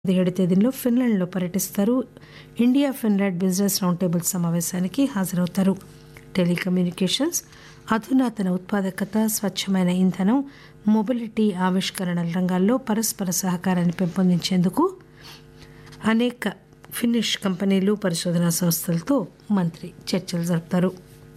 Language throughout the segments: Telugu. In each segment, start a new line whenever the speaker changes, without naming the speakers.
పదిహేడు తేదీలో ఫిన్లాండ్లో పర్యటిస్తారు India Finland business round table సమావేశానికి హాజరవుతారు టెలికమ్యూనికేషన్స్ అధునాతన ఉత్పాదకత స్వచ్ఛమైన ఇంధనం మొబిలిటీ ఆవిష్కరణల రంగాల్లో పరస్పర సహకారాన్ని పెంపొందించేందుకు అనేక ఫిన్నిష్ కంపెనీలు పరిశోధనా సంస్థలతో మంత్రి చర్చలు జరుపుతారు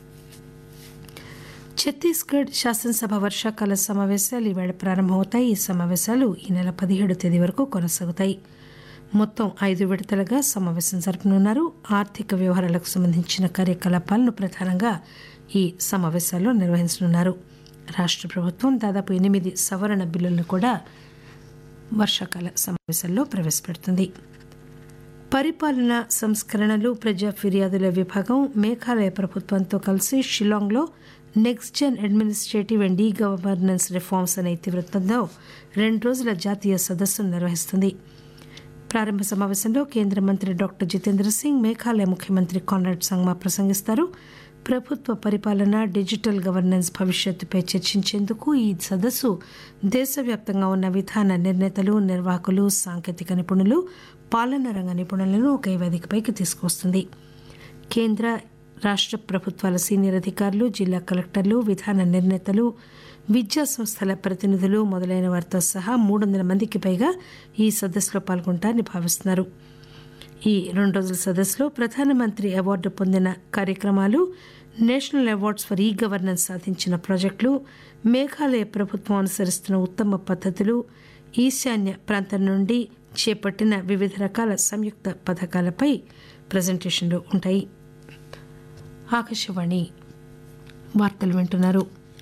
ఛత్తీస్గఢ్ శాసనసభ వర్షాకాల సమావేశాలు ఈవేళ ప్రారంభమవుతాయి ఈ సమావేశాలు ఈ నెల పదిహేడు తేదీ వరకు కొనసాగుతాయి మొత్తం ఐదు విడతలుగా సమావేశం జరపనున్నారు ఆర్థిక వ్యవహారాలకు సంబంధించిన కార్యకలాపాలను ప్రధానంగా ఈ సమావేశాల్లో నిర్వహించనున్నారు రాష్ట్ర ప్రభుత్వం దాదాపు ఎనిమిది సవరణ బిల్లులను కూడా వర్షాకాల సమావేశాల్లో ప్రవేశపెడుతుంది పరిపాలన సంస్కరణలు ప్రజా ఫిర్యాదుల విభాగం మేఘాలయ ప్రభుత్వంతో కలిసి షిలాంగ్లో next gen administrative and e governance reforms అనే ఇతివృత్తంలో రెండు రోజుల జాతీయ సదస్సును నిర్వహిస్తుంది ప్రారంభ సమావేశంలో కేంద్ర మంత్రి డాక్టర్ జితేంద్ర సింగ్ మేఘాలయ ముఖ్యమంత్రి కాన్రాడ్ సంగ్మా ప్రసంగిస్తారు ప్రభుత్వ పరిపాలన డిజిటల్ గవర్నెన్స్ భవిష్యత్తుపై చర్చించేందుకు ఈ సదస్సు దేశవ్యాప్తంగా ఉన్న విధాన నిర్ణేతలు నిర్వాహకులు సాంకేతిక నిపుణులు పాలనా రంగ నిపుణులను ఒకే వేదికపైకి తీసుకువస్తుంది కేంద్ర రాష్ట్ర ప్రభుత్వాల సీనియర్ అధికారులు జిల్లా కలెక్టర్లు విధాన నిర్ణేతలు విద్యా సంస్థల ప్రతినిధులు మొదలైన వారితో సహా మూడు వందల మందికి పైగా ఈ సదస్సులో పాల్గొంటారని భావిస్తున్నారు ఈ రెండు రోజుల సదస్సులో ప్రధానమంత్రి అవార్డు పొందిన కార్యక్రమాలు national awards for e governance సాధించిన ప్రాజెక్టులు మేఘాలయ ప్రభుత్వం అనుసరిస్తున్న ఉత్తమ పద్ధతులు ఈశాన్య ప్రాంతం నుండి చేపట్టిన వివిధ రకాల సంయుక్త పథకాలపై ప్రజెంటేషన్లు ఉంటాయి ఆకాశవాణి వార్తలు వింటున్నారు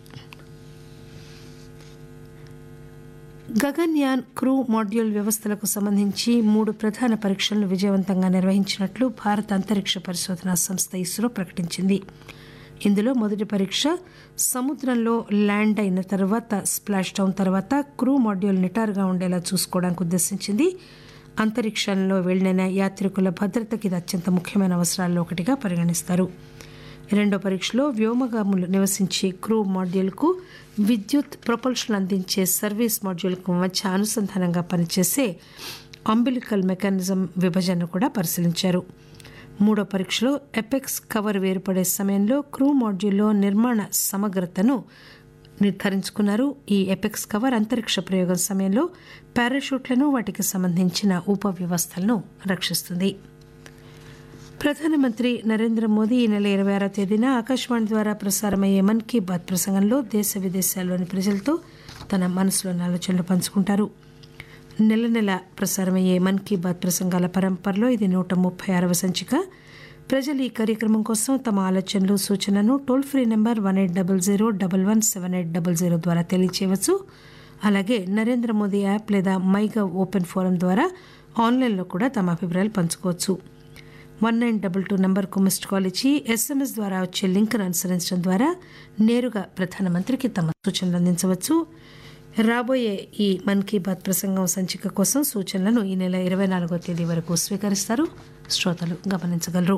గగన్యాన్ క్రూ మాడ్యూల్ వ్యవస్థలకు సంబంధించి మూడు ప్రధాన పరీక్షలను విజయవంతంగా నిర్వహించినట్లు భారత అంతరిక్ష పరిశోధనా సంస్థ ఇస్రో ప్రకటించింది ఇందులో మొదటి పరీక్ష సముద్రంలో ల్యాండ్ అయిన తర్వాత స్ప్లాష్ డౌన్ తర్వాత క్రూ మాడ్యూల్ నిటారుగా ఉండేలా చూసుకోవడానికి ఉద్దేశించింది అంతరిక్షంలో వెళ్లిన యాత్రికుల భద్రతకి ఇది అత్యంత ముఖ్యమైన అవసరాల్లో ఒకటిగా పరిగణిస్తారు రెండో పరీక్షలో వ్యోమగాములు నివసించే క్రూ మాడ్యూల్కు విద్యుత్ ప్రొపల్షన్ అందించే సర్వీస్ మాడ్యూల్కు మధ్య అనుసంధానంగా పనిచేసే అంబిలికల్ మెకానిజం విభజనను కూడా పరిశీలించారు మూడో పరీక్షలో ఎపెక్స్ కవర్ వేరుపడే సమయంలో క్రూ మాడ్యూల్లో నిర్మాణ సమగ్రతను నిర్ధారించుకున్నారు ఈ ఎపెక్స్ కవర్ అంతరిక్ష ప్రయోగం సమయంలో పారాషూట్లను వాటికి సంబంధించిన ఉప వ్యవస్థలను రక్షిస్తుంది ప్రధానమంత్రి నరేంద్ర మోదీ ఈ నెల ఇరవై ఆరో తేదీన ఆకాశవాణి ద్వారా ప్రసారమయ్యే మన్ కీ బాత్ ప్రసంగంలో దేశ విదేశాల్లోని ప్రజలతో తన మనసులోని ఆలోచనలు పంచుకుంటారు నెల నెల ప్రసారమయ్యే మన్ కీ బాత్ ప్రసంగాల పరంపరలో ఇది నూట ముప్పై ఆరవ సంచిక ప్రజలు ఈ కార్యక్రమం కోసం తమ ఆలోచనలు సూచనను toll free number one eight double zero double one seven eight double zero ద్వారా తెలియచేయవచ్చు అలాగే నరేంద్ర మోదీ యాప్ లేదా మైగవ్ ఓపెన్ ఫోరం ద్వారా ఆన్లైన్లో కూడా తమ అభిప్రాయాలు పంచుకోవచ్చు వన్ నైన్ డబల్ టూ నంబర్కు మిస్డ్ కాల్ ఇచ్చి ఎస్ఎంఎస్ ద్వారా వచ్చే లింక్ను అనుసరించడం ద్వారా నేరుగా ప్రధానమంత్రికి తమ సూచనలు అందించవచ్చు రాబోయే ఈ మన్ కీ బాత్ ప్రసంగం సంచిక కోసం సూచనలను ఈ నెల ఇరవై నాలుగో తేదీ వరకు స్వీకరిస్తారు శ్రోతలు గమనించగలరు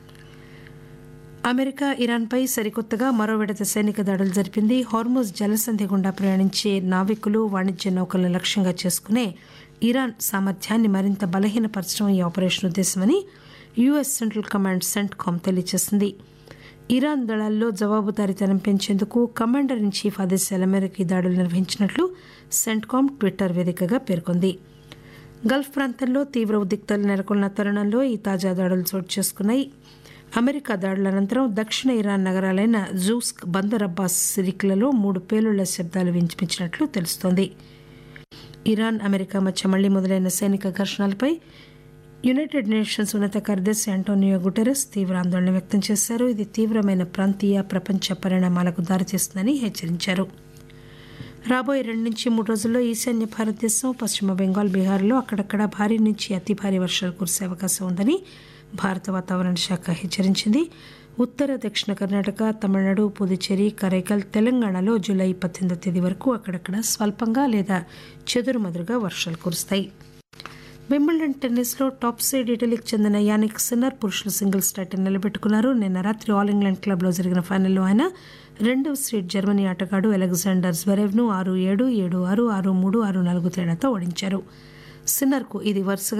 అమెరికా ఇరాన్పై సరికొత్తగా మరో విడత సైనిక దాడులు జరిపింది హార్మోజ్ జలసంధి గుండా ప్రయాణించే నావికులు వాణిజ్య నౌకలను లక్ష్యంగా చేసుకునే ఇరాన్ సామర్థ్యాన్ని మరింత బలహీనపరచడం ఈ ఆపరేషన్ ఉద్దేశమని యుఎస్ సెంట్రల్ కమాండ్ సెంట్కామ్ తెలియజేసింది ఇరాన్ దళాల్లో జవాబుదారీతనం పెంచేందుకు కమాండర్ ఇన్ చీఫ్ ఆదేశాల మేరకు ఈ దాడులు నిర్వహించినట్లు సెంట్కామ్ ట్విట్టర్ వేదికగా పేర్కొంది గల్ఫ్ ప్రాంతంలో తీవ్ర ఉద్రిక్తలు నెలకొన్న తరుణంలో ఈ తాజా దాడులు చోటు చేసుకున్నాయి అమెరికా దాడుల అనంతరం దక్షిణ ఇరాన్ నగరాలైన జూస్క్ బందర్ అబ్బాస్ సిరిక్లలో మూడు పేలుళ్ల శబ్దాలు వినిపించినట్లు తెలుస్తోంది ఇరాన్ అమెరికా మధ్య మళ్లీ మొదలైన సైనిక ఘర్షణలపై యునైటెడ్ నేషన్స్ ఉన్నత కార్యదర్శి అంటోనియో గుటెరస్ తీవ్ర ఆందోళన వ్యక్తం చేశారు ఇది తీవ్రమైన ప్రాంతీయ ప్రపంచ పరిణామాలకు దారితీస్తుందని హెచ్చరించారు రాబోయే రెండు నుంచి మూడు రోజుల్లో ఈశాన్య భారతదేశం పశ్చిమ బెంగాల్ బీహార్లో అక్కడక్కడ భారీ నుంచి అతి భారీ వర్షాలు కురిసే అవకాశం ఉందని భారత వాతావరణ శాఖ హెచ్చరించింది ఉత్తర దక్షిణ కర్ణాటక తమిళనాడు పుదుచ్చేరి కరైకల్ తెలంగాణలో జూలై పద్దెనిమిదో తేదీ వరకు అక్కడక్కడ స్వల్పంగా లేదా చెదురుమదురుగా వర్షాలు కురుస్తాయి వింబుల్డన్ టెన్నిస్లో టాప్ సైడ్ ఇటలీకి చెందిన యానిక్ సిన్నర్ పురుషుల సింగిల్స్ టైటిల్ నిలబెట్టుకున్నారు నిన్న రాత్రి ఆల్ ఇంగ్లాండ్ క్లబ్లో జరిగిన ఫైనల్లో ఆయన రెండవ సీడ్ జర్మనీ ఆటగాడు అలెగ్జాండర్ జ్వెరెవ్ను ఆరు ఏడు ఏడు ఆరు ఆరు మూడు ఆరు నాలుగు తేడాతో ఓడించారు సిన్నర్కు ఇది వరుసగా